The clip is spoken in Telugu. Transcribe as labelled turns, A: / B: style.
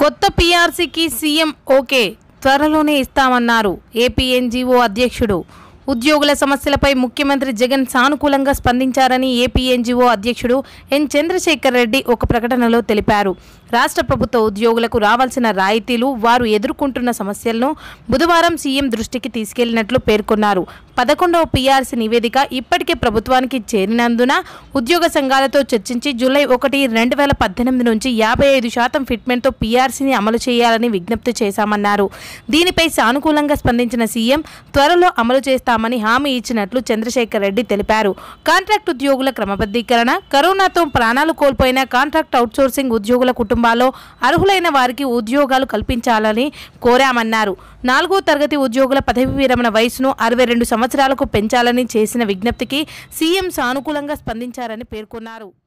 A: కొత్త పీఆర్సీకి సీఎం ఓకే త్వరలోనే ఇస్తామన్నారు ఏపీ ఎన్జీఓ అధ్యక్షుడు ఉద్యోగుల సమస్యలపై ముఖ్యమంత్రి జగన్ సానుకూలంగా స్పందించారని ఏపీ ఎన్జీఓ అధ్యక్షుడు ఎన్ చంద్రశేఖర్ రెడ్డి ఒక ప్రకటనలో తెలిపారు రాష్ట్ర ప్రభుత్వ ఉద్యోగులకు రావాల్సిన రాయితీలు వారు ఎదుర్కొంటున్న సమస్యలను బుధవారం సీఎం దృష్టికి తీసుకెళ్లినట్లు పేర్కొన్నారు పదకొండవ పీఆర్సీ నివేదిక ఇప్పటికే ప్రభుత్వానికి చేరినందున ఉద్యోగ సంఘాలతో చర్చించి జూలై ఒకటి రెండు వేల పద్దెనిమిది నుంచి యాభై ఐదు శాతం ఫిట్మెంట్తో పీఆర్సీని అమలు చేయాలని విజ్ఞప్తి చేశామన్నారు దీనిపై సానుకూలంగా స్పందించిన సీఎం త్వరలో అమలు చేస్తామని హామీ ఇచ్చినట్లు చంద్రశేఖర్ రెడ్డి తెలిపారు కాంట్రాక్ట్ ఉద్యోగుల క్రమబద్ధీకరణ కరోనాతో ప్రాణాలు కోల్పోయిన కాంట్రాక్ట్ అవుట్సోర్సింగ్ ఉద్యోగుల కుటుంబాల్లో అర్హులైన వారికి ఉద్యోగాలు కల్పించాలని కోరామన్నారు నాలుగో తరగతి ఉద్యోగుల పదవి విరమణ వయసును అరవై రెండు సంవత్సరాలకు పెంచాలని చేసిన విజ్ఞప్తికి సీఎం సానుకూలంగా స్పందించారని పేర్కొన్నారు